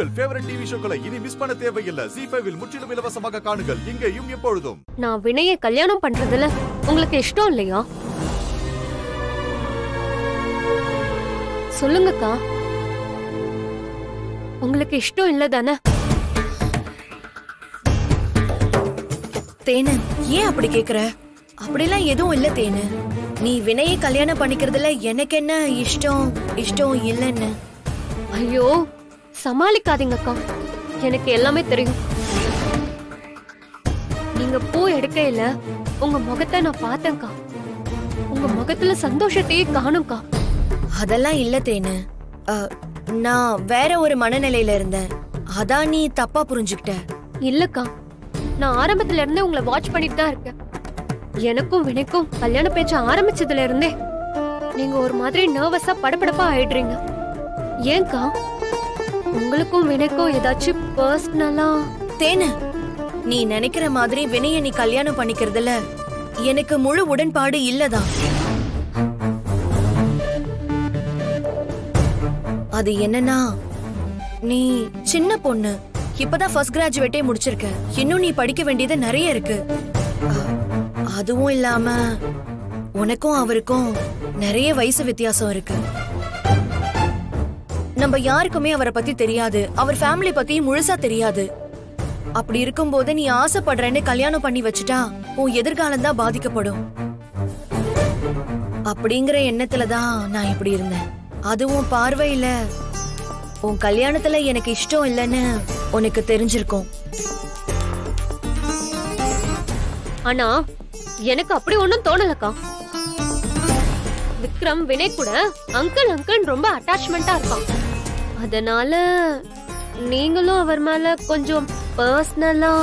உங்கள் favourite TV ஷோக்களை இனி miss பண்ண தேவையில்லை ஜி ஃபைவில் முற்றிலும் இலவசமாக காணுங்கள் இங்கேயும் எப்பொழுதும் நான் வினய கல்யாணம் பண்றதுல உங்களுக்கு இஷ்டம் இல்லையா சொல்லுங்கக்கா உங்களுக்கு இஷ்டம் இல்ல தானே தேனு ஏன் அப்படி கேக்குற அப்படிலாம் எதுவும் இல்ல தேனு நீ வினயை கல்யாணம் பண்ணிக்கிறதுல எனக்கு என்ன இஷ்டம் இஷ்டம் இல்லைன்னு ஐயோ சமாளிக்காதீங்கக்கா எனக்கு எல்லாமே தெரியும் நீங்க பூ எடுக்கையில உங்க முகத்தை நான் பார்த்தேன்க்கா உங்க முகத்துல சந்தோஷத்தையே காணும்க்கா அதெல்லாம் இல்ல தேனு அ, நான் வேற ஒரு மனநிலையில இருந்தேன் அதான் நீ தப்பா புரிஞ்சுக்கிட்ட இல்லக்கா நான் ஆரம்பத்துல இருந்தே உங்களை வாட்ச் பண்ணிட்டு தான் இருக்கேன் எனக்கும் வினைக்கும் கல்யாண பேச்சு ஆரம்பிச்சதுல இருந்தே நீங்க ஒரு மாதிரி நர்வஸா படபடப்பா ஆயிடுறீங்க ஏன்க்கா உங்களுக்கும் வினைக்கும் ஏதாச்சும் பர்சனலா தேனு நீ நினைக்கிற மாதிரி வினய நீ கல்யாணம் பண்ணிக்கிறதுல எனக்கு முழு உடன்பாடு இல்லதான் அது என்னன்னா நீ சின்ன பொண்ணு இப்பதான் ஃபர்ஸ்ட் கிராஜுவேட்டே முடிச்சிருக்க இன்னும் நீ படிக்க வேண்டியது நிறைய இருக்கு அ- அதுவும் இல்லாம உனக்கும் அவருக்கும் நிறைய வயசு வித்தியாசம் இருக்கு நம்ம யாருக்குமே அவரை பத்தி தெரியாது அவர் ஃபேமிலி பத்தி முழுசா தெரியாது அப்படி இருக்கும்போது நீ ஆசைப்படுறேன்னு கல்யாணம் பண்ணி வச்சுட்டா உன் எதிர்காலம் தான் பாதிக்கப்படும் அப்படிங்கிற எண்ணத்துல தான் நான் இப்படி இருந்தேன் அதுவும் பார்வையில உன் கல்யாணத்துல எனக்கு இஷ்டம் இல்லைன்னு உனக்கு தெரிஞ்சிருக்கும் ஆனா எனக்கு அப்படி ஒண்ணும் தோணலக்கா விக்ரம் வினய் கூட அங்கிள் அங்கிள் ரொம்ப அட்டாச்மெண்டா இருக்கான் அதனால நீங்களும் அவர் மேல கொஞ்சம் பர்சனலா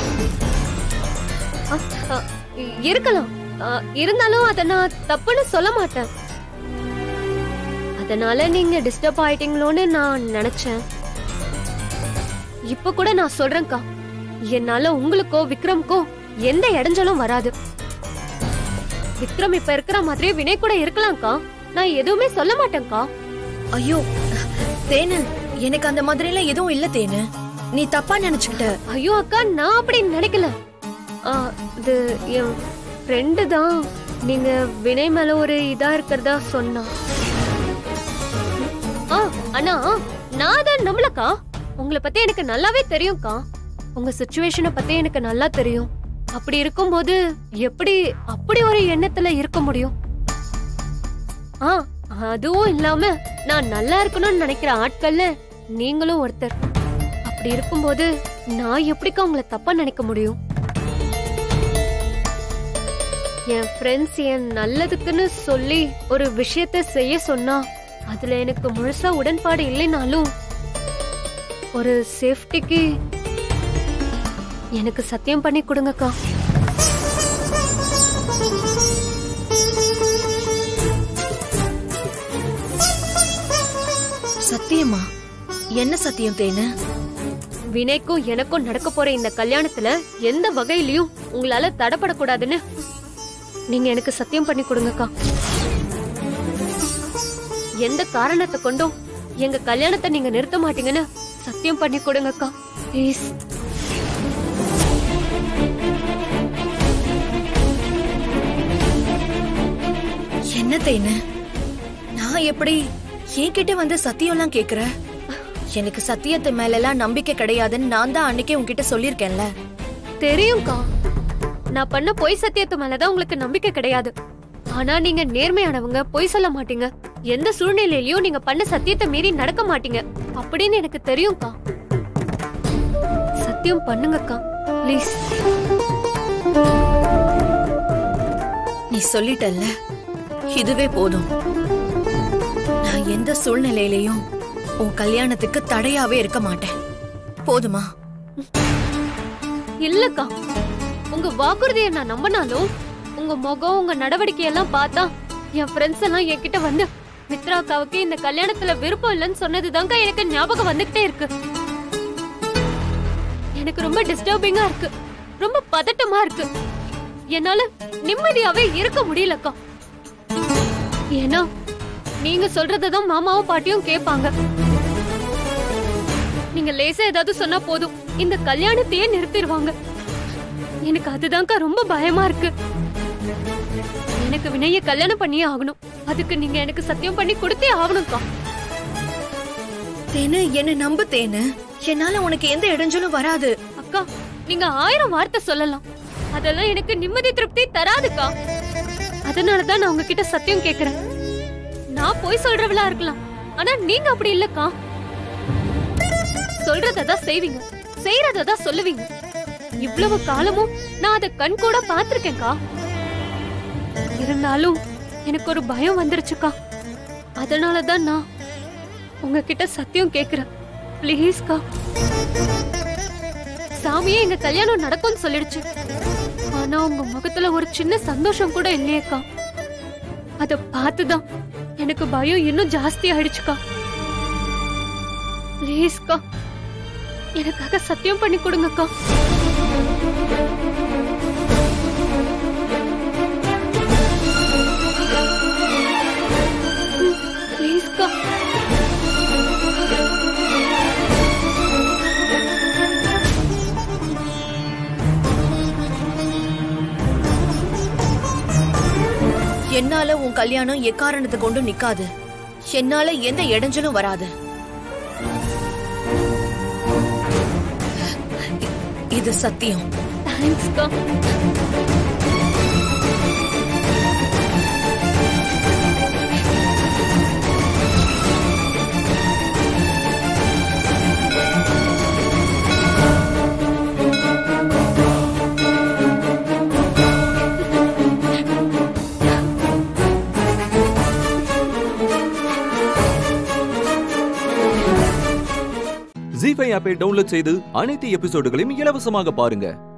இருக்கலாம் அ, இருந்தாலும் அத நான் தப்புன்னு சொல்ல மாட்டேன் அதனால நீங்க டிஸ்டர்ப் ஆயிட்டீங்களோன்னு நான் நினைச்சேன் இப்ப கூட நான் சொல்றேன்க்கா என்னால உங்களுக்கோ விக்ரம்க்கோ எந்த இடைஞ்சலும் வராது விக்ரம் இப்ப இருக்கிற மாதிரியே வினய் கூட இருக்கலாம்க்கா நான் எதுவுமே சொல்ல மாட்டேன்க்கா ஐயோ தேனு எனக்கு அந்த மாதிரி எல்லாம் எதுவும் இல்ல தேனு நீ தப்பா நினைச்சுக்கிட்ட ஐயோ அக்கா நான் அப்படி நினைக்கல ஆ, இது என் ஃப்ரெண்டு தான் நீங்க வினய் மேல ஒரு இதா இருக்கிறதா சொன்னா ஆ அண்ணா நான் அதை நம்பலக்கா உங்களை பத்தி எனக்கு நல்லாவே தெரியும்க்கா உங்க சுச்சுவேஷனை பத்தி எனக்கு நல்லா தெரியும் அப்படி இருக்கும்போது எப்படி அப்படி ஒரு எண்ணத்துல இருக்க முடியும் ஆ அதுவும் இல்லாம நான் நல்லா இருக்கணும்னு நினைக்கிற ஆட்கள்ல நீங்களும் ஒருத்தர் அப்படி இருக்கும்போது நான் எப்படிக்கா உங்களை தப்பா நினைக்க முடியும் என் ஃப்ரெண்ட்ஸ் என் நல்லதுக்குன்னு சொல்லி ஒரு விஷயத்த செய்ய சொன்னா அதுல எனக்கு முழுசா உடன்பாடு இல்லைனாலும் ஒரு சேஃப்டிக்கு எனக்கு சத்தியம் பண்ணி கொடுங்கக்கா சத்தியமா என்ன சத்தியம் தேனு வினய்க்கும் எனக்கும் நடக்க போற இந்த கல்யாணத்துல எந்த வகையிலயும் உங்களால தடப்படக்கூடாதுன்னு நீங்க எனக்கு சத்தியம் பண்ணி கொடுங்கக்கா எந்த காரணத்தை கொண்டும் எங்க கல்யாணத்தை நீங்க நிறுத்த மாட்டீங்கன்னு சத்தியம் பண்ணி கொடுங்கக்கா ப்ளீஸ் என்ன தேனு நான் எப்படி என்கிட்ட வந்து சத்தியம்லாம் கேக்குற எனக்கு சத்தியத்து மேலலாம் நம்பிக்கை கிடையாதுன்னு நான் தான் அன்னைக்கே உன்கிட்ட சொல்லியிருக்கேன்ல தெரியும்க்கா நான் பண்ண பொய் சத்தியத்து மேலதான் உங்களுக்கு நம்பிக்கை கிடையாது ஆனா நீங்க நேர்மையானவங்க பொய் சொல்ல மாட்டீங்க எந்த சூழ்நிலையிலயும் நீங்க பண்ண சத்தியத்தை மீறி நடக்க மாட்டீங்க அப்படின்னு எனக்கு தெரியும்க்கா சத்தியம் பண்ணுங்கக்கா ப்ளீஸ் நீ சொல்லிட்டல்ல இதுவே போதும் நான் எந்த சூழ்நிலையிலையும் உன் கல்யாணத்துக்கு தடையாவே இருக்க மாட்டேன் போதுமா இல்லக்கா உங்க வாக்குறுதியை நான் நம்பினாலும் உங்க முகம் உங்க நடவடிக்கை எல்லாம் பார்த்தா என் ஃப்ரெண்ட்ஸ் எல்லாம் என்கிட்ட வந்து மித்ரா அக்காவுக்கு இந்த கல்யாணத்துல விருப்பம் இல்லைன்னு சொன்னதுதாங்க எனக்கு ஞாபகம் வந்துகிட்டே இருக்கு எனக்கு ரொம்ப டிஸ்டர்பிங்கா இருக்கு ரொம்ப பதட்டமா இருக்கு என்னால நிம்மதியாவே இருக்க முடியலக்கா ஏன்னா நீங்க சொல்றதான் மாமாவும் பாட்டியும் கேட்பாங்க நீங்க லேசா ஏதாவது சொன்னா போதும் இந்த கல்யாணத்தையே நிறுத்திடுவாங்க எனக்கு அதுதான்க்கா ரொம்ப பயமா இருக்கு எனக்கு வினய கல்யாணம் பண்ணியே ஆகணும் அதுக்கு நீங்க எனக்கு சத்தியம் பண்ணி கொடுத்தே ஆகணும்க்கா தேனு என்ன நம்பு தேனு என்னால உனக்கு எந்த இடைஞ்சலும் வராது அக்கா நீங்க ஆயிரம் வார்த்தை சொல்லலாம் அதெல்லாம் எனக்கு நிம்மதி திருப்தி தராதுக்கா அதனாலதான் நான் உங்ககிட்ட சத்தியம் கேக்குறேன் நான் போய் சொல்றவளா இருக்கலாம் ஆனா நீங்க அப்படி இல்லக்கா சொல்றதான் செய்வீங்க செய்யறதான் சொல்லுவீங்க இவ்வளவு காலமும் நான் அதை கண் கூட பாத்திருக்கேன்க்கா இருந்தாலும் எனக்கு ஒரு பயம் வந்துருச்சுக்கா அதனாலதான் நான் உங்ககிட்ட சத்தியம் கேக்குறேன் ப்ளீஸ்க்கா சாமியே எங்க கல்யாணம் நடக்கும்னு சொல்லிடுச்சு ஆனா உங்க முகத்துல ஒரு சின்ன சந்தோஷம் கூட இல்லையேக்கா அத பார்த்துதான் எனக்கு பயம் இன்னும் ஜாஸ்தி ஆயிடுச்சுக்கா ப்ளீஸ்க்கா எனக்காக சத்தியம் பண்ணி கொடுங்கக்கா ப்ளீஸ்க்கா என்னால உன் கல்யாணம் எக்காரணத்தை கொண்டு நிக்காது என்னால எந்த இடைஞ்சலும் வராது இ- இது சத்தியம் தேங்க்ஸ்க்கா ஜி ஃபைவ் ஆப்பை டவுன்லோட் செய்து அனைத்து எபிசோடுகளையும் இலவசமாக பாருங்க